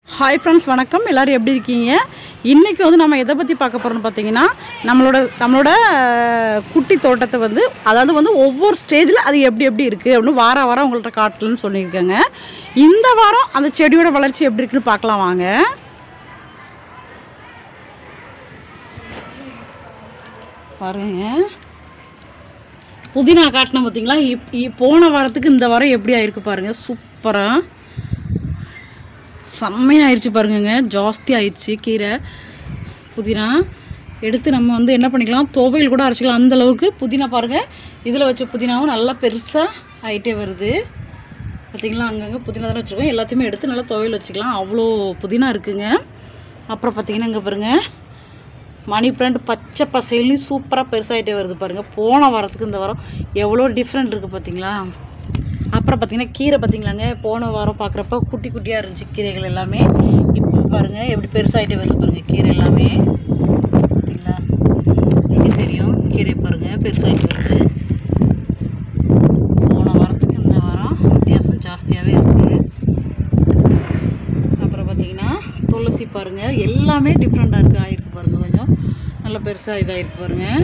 hi friends வணக்கம் எல்லாரும் எப்படி இருக்கீங்க இன்றைக்கி வந்து நம்ம எதை பற்றி பார்க்க போகிறோம்னு பார்த்தீங்கன்னா நம்மளோட நம்மளோட அஹ், குட்டி தோட்டத்தை வந்து அதாவது வந்து ஒவ்வொரு ஸ்டேஜில் அது எப்படி எப்படி இருக்குது அப்படின்னு வார வாரம் உங்கள்கிட்ட காட்டலன்னு சொல்லியிருக்கேங்க இந்த வாரம் அந்த செடியோட வளர்ச்சி எப்படி இருக்குன்னு பார்க்கலாம் வாங்க பாருங்க புதினா காட்டினோம் பார்த்தீங்களா இப் இ- போன வாரத்துக்கு இந்த வாரம் எப்படி ஆயிருக்கு பாருங்க சூப்பராக செம்மையாயிருச்சு பாருங்கங்க ஜாஸ்தி ஆயிடுச்சு கீரை புதினா எடுத்து நம்ம வந்து என்ன பண்ணிக்கலாம் துவையல் கூட அரைச்சிக்கலாம் அந்த அளவுக்கு புதினா பாருங்கள் இதில் வச்ச புதினாவும் நல்லா பெருசாக ஆகிட்டே வருது பார்த்தீங்களா அங்கங்கே புதினா தானே வச்சுருக்கோம் எல்லாத்தையுமே எடுத்து நல்லா துவையல் வச்சுக்கலாம் அவ்வளோ புதினா இருக்குங்க அப்புறம் பார்த்தீங்கன்னா இங்கே பாருங்கள் மணி பிளான்ட் பச்சை பசையிலையும் சூப்பராக பெருசாகிட்டே வருது பாருங்கள் போன வாரத்துக்கு இந்த வாரம் எவ்வளோ டிஃப்ரெண்ட் இருக்குது பார்த்தீங்களா அப்புறம் பார்த்தீங்கன்னா கீரை பார்த்தீங்களாங்க போன வாரம் பார்க்குறப்ப குட்டி குட்டியாக இருந்துச்சு கீரைகள் எல்லாமே இப்போ பாருங்கள் எப்படி பெருசாகிட்டே வருது பாருங்கள் கீரை எல்லாமே பார்த்தீங்களா இங்கே தெரியும் கீரை பாருங்கள் பெருசாகிட்டு வருது போன வாரத்துக்கு இந்த வாரம் வித்தியாசம் ஜாஸ்தியாகவே இருக்குது அப்புறம் பார்த்தீங்கன்னா துளசி பாருங்கள் எல்லாமே டிஃப்ரெண்ட்டாக இருக்குது ஆயிருக்கு பாருங்கள் கொஞ்சம் நல்லா பெருசாக இதாகிருக்கு பாருங்கள்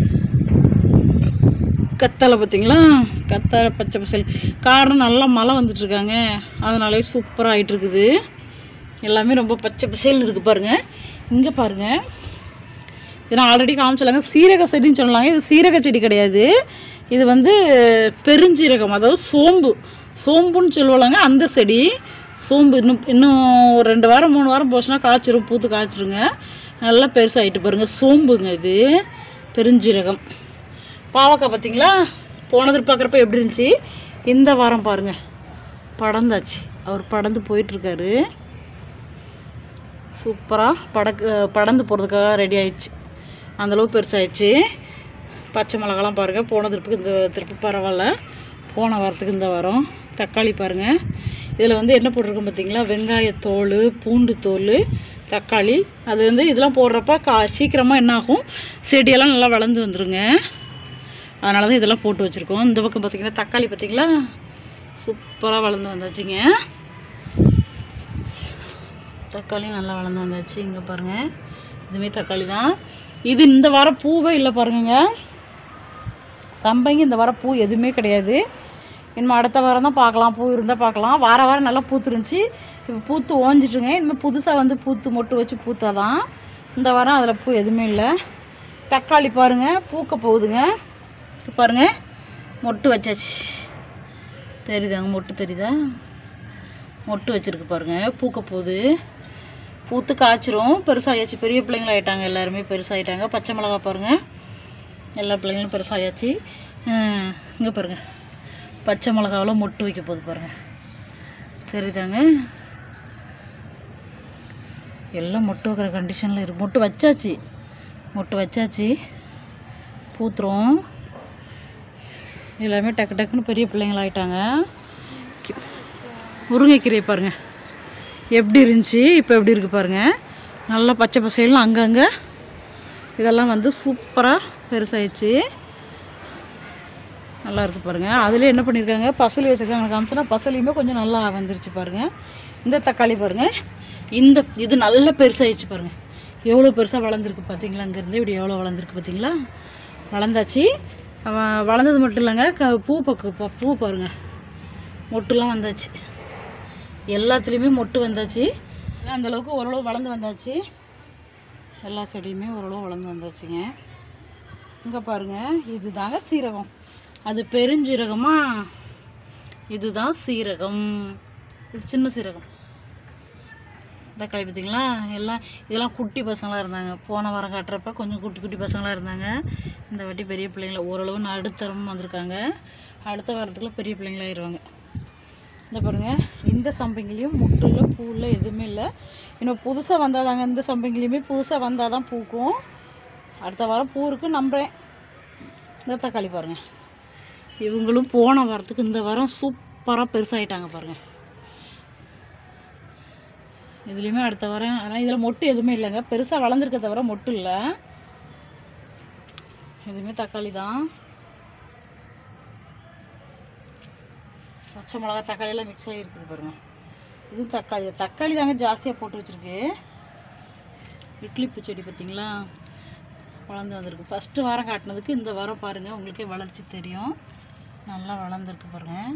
கத்தாழை பார்த்தீங்களா கத்தாழை பச்சை பசல் காரணம் நல்லா மழை வந்துட்டுருக்காங்க அதனாலே சூப்பராக ஆகிட்டு இருக்குது எல்லாமே ரொம்ப பச்சை பசேல்னு இருக்குது பாருங்கள் இங்கே பாருங்கள் இது நான் ஆல்ரெடி காமிச்சலாங்க சீரக செடின்னு சொல்லலாங்க இது சீரக செடி கிடையாது இது வந்து பெருஞ்சீரகம் அதாவது சோம்பு சோம்புன்னு சொல்லுவாங்க அந்த செடி சோம்பு இன்னும் இன்னும் ஒரு ரெண்டு வாரம் மூணு வாரம் போச்சுன்னா காய்ச்சிரும் பூத்து காய்ச்சிருங்க நல்லா பெருசாகிட்டு பாருங்கள் சோம்புங்க இது பெருஞ்சீரகம் பாவக்காய் பார்த்தீங்களா போனது பார்க்குறப்ப எப்படி இருந்துச்சு இந்த வாரம் பாருங்கள் படந்தாச்சு அவர் படந்து போயிட்டுருக்காரு சூப்பராக படக்கு படந்து போகிறதுக்காக ரெடி ஆயிடுச்சு அந்தளவு பெருசாகிடுச்சு பச்சை மிளகாலாம் பாருங்கள் போன திருப்புக்கு இந்த திருப்பு பரவாயில்ல போன வாரத்துக்கு இந்த வாரம் தக்காளி பாருங்கள் இதில் வந்து என்ன போட்டிருக்கோம் பார்த்தீங்களா வெங்காயத்தோல் பூண்டு தோல் தக்காளி அது வந்து இதெல்லாம் போடுறப்ப கா சீக்கிரமாக என்ன ஆகும் செடியெல்லாம் நல்லா வளர்ந்து வந்துருங்க அதனால தான் இதெல்லாம் போட்டு வச்சுருக்கோம் இந்த பக்கம் பார்த்தீங்கன்னா தக்காளி பார்த்தீங்களா சூப்பராக வளர்ந்து வந்தாச்சுங்க தக்காளி நல்லா வளர்ந்து வந்தாச்சு இங்கே பாருங்கள் இதுவுமே தக்காளி தான் இது இந்த வாரம் பூவே இல்லை பாருங்கங்க சம்பங்கி இந்த வாரம் பூ எதுவுமே கிடையாது இனிமேல் அடுத்த வாரம் தான் பார்க்கலாம் பூ இருந்தால் பார்க்கலாம் வார வாரம் நல்லா பூத்துருந்துச்சு இப்போ பூத்து ஓஞ்சிட்டுங்க இனிமேல் புதுசாக வந்து பூத்து மொட்டு வச்சு பூத்தாதான் இந்த வாரம் அதில் பூ எதுவுமே இல்லை தக்காளி பாருங்கள் பூக்க போகுதுங்க இப்ப பாருங்க மொட்டு வச்சாச்சு தெரியுதாங்க மொட்டு தெரியுதா மொட்டு வச்சிருக்கு பாருங்க பூக்க போகுது பூத்து காய்ச்சிரும் பெருசாகியாச்சு பெரிய பிள்ளைங்களாயிட்டாங்க எல்லாருமே பெருசாகிட்டாங்க பச்சை மிளகா பாருங்க எல்லா பிள்ளைங்களும் பெருசாகியாச்சு இங்கே பாருங்க பச்சை மிளகாவில் மொட்டு வைக்க போகுது பாருங்க தெரியுதாங்க எல்லாம் மொட்டு வைக்கிற கண்டிஷனில் இருக்கு மொட்டு வச்சாச்சு மொட்டு வச்சாச்சு பூத்துரும் எல்லாமே டக்கு டக்குன்னு பெரிய பிள்ளைங்களாயிட்டாங்க கி- முருங்கைக்கீரை பாருங்க எப்படி இருந்துச்சு இப்போ எப்படி இருக்குது பாருங்க நல்லா பச்சை பசையெல்லாம் அங்கங்கே இதெல்லாம் வந்து சூப்பராக பெருசாயிடுச்சு நல்லா இருக்கு பாருங்க அதுலேயே என்ன பண்ணியிருக்காங்க பசலி வச்சுருக்காங்க காமிச்சோன்னா பசலியுமே கொஞ்சம் நல்லா வந்துருச்சு பாருங்க இந்த தக்காளி பாருங்க இந்த இது நல்லா பெருசாயிடுச்சு பாருங்க எவ்வளோ பெருசாக வளர்ந்துருக்கு பார்த்தீங்களா அங்கேருந்து இப்படி எவ்வளோ வளர்ந்துருக்கு பார்த்தீங்களா வளர்ந்தாச்சு அவன் வளர்ந்தது மட்டும் இல்லைங்க க பூ பக்கு ப- பூ பாருங்க மொட்டுலாம் வந்தாச்சு எல்லாத்துலேயுமே மொட்டு வந்தாச்சு அந்த அளவுக்கு ஓரளவு வளர்ந்து வந்தாச்சு எல்லா செடியுமே ஓரளவு வளர்ந்து வந்தாச்சுங்க இங்கே பாருங்க இதுதாங்க சீரகம் அது பெருஞ்சீரகமா இதுதான் சீரகம் இது சின்ன சீரகம் தக்காளி பார்த்தீங்களா எல்லாம் இதெல்லாம் குட்டி பசங்களாக இருந்தாங்க போன வாரம் காட்டுறப்ப கொஞ்சம் குட்டி குட்டி பசங்களாக இருந்தாங்க இந்த வாட்டி பெரிய பிள்ளைங்கள ஓரளவு நடுத்தரம் வந்திருக்காங்க அடுத்த வாரத்துக்குள்ள பெரிய பிள்ளைங்களாயிருவாங்க இந்த பாருங்க இந்த சம்பங்கிலையும் முட்டில் பூவில் எதுவுமே இல்லை இன்னும் புதுசாக வந்தால் தாங்க இந்த சம்பங்கிலையுமே புதுசாக வந்தால் தான் பூக்கும் அடுத்த வாரம் பூ இருக்குன்னு நம்புகிறேன் இந்த தக்காளி பாருங்க இவங்களும் போன வாரத்துக்கு இந்த வாரம் சூப்பராக பெருசாகிட்டாங்க பாருங்கள் இதுலேயுமே அடுத்த வாரம் ஆனால் இதில் மொட்டு எதுவுமே இல்லைங்க பெருசாக வளர்ந்துருக்க தவிர மொட்டு இல்லை எதுவுமே தக்காளி தான் பச்சை மிளகா தக்காளி எல்லாம் மிக்ஸ் ஆகிருக்குது பாருங்க இது தக்காளி தக்காளி தாங்க ஜாஸ்தியாக போட்டு வச்சுருக்கு இட்லி பூச்செடி பார்த்தீங்களா வளர்ந்து வந்திருக்கு ஃபஸ்ட்டு வாரம் காட்டினதுக்கு இந்த வாரம் பாருங்கள் உங்களுக்கே வளர்ச்சி தெரியும் நல்லா வளர்ந்துருக்கு பாருங்கள்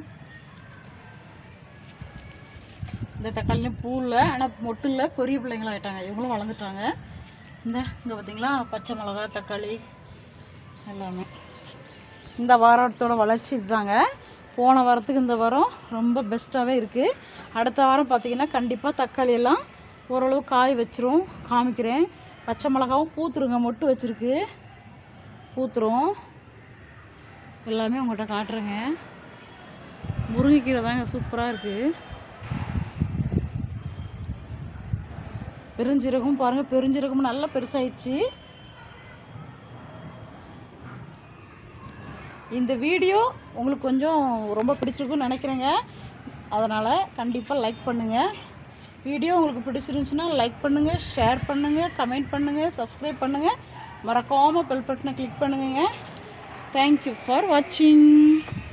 இந்த தக்காளியும் பூ இல்லை ஆனால் மொட்டு இல்லை பெரிய பிள்ளைங்களும் ஆயிட்டாங்க இவங்களும் வளர்ந்துட்டாங்க இந்த இங்கே பார்த்தீங்களா பச்சை மிளகா தக்காளி எல்லாமே இந்த வாரத்தோட வளர்ச்சி இதுதாங்க போன வாரத்துக்கு இந்த வாரம் ரொம்ப பெஸ்ட்டாகவே இருக்குது அடுத்த வாரம் பார்த்தீங்கன்னா கண்டிப்பாக தக்காளி எல்லாம் ஓரளவு காய் வச்சிரும் காமிக்கிறேன் பச்சை மிளகாவும் பூத்துருங்க மொட்டு வச்சுருக்கு பூத்துரும் எல்லாமே உங்கள்கிட்ட காட்டுறேங்க முருங்கைக்கீரை தாங்க சூப்பராக இருக்குது பெருஞ்சீரகம் பாருங்கள் பெருஞ்சீரகமும் நல்லா பெருசாயிடுச்சு இந்த வீடியோ உங்களுக்கு கொஞ்சம் ரொம்ப பிடிச்சிருக்குன்னு நினைக்கிறேங்க அதனால் கண்டிப்பாக லைக் பண்ணுங்கள் வீடியோ உங்களுக்கு பிடிச்சிருந்துச்சுன்னா லைக் பண்ணுங்கள் ஷேர் பண்ணுங்கள் கமெண்ட் பண்ணுங்கள் சப்ஸ்கிரைப் பண்ணுங்கள் மறக்காமல் பெல் பட்டனை கிளிக் பண்ணுங்க தேங்க்யூ ஃபார் வாட்சிங்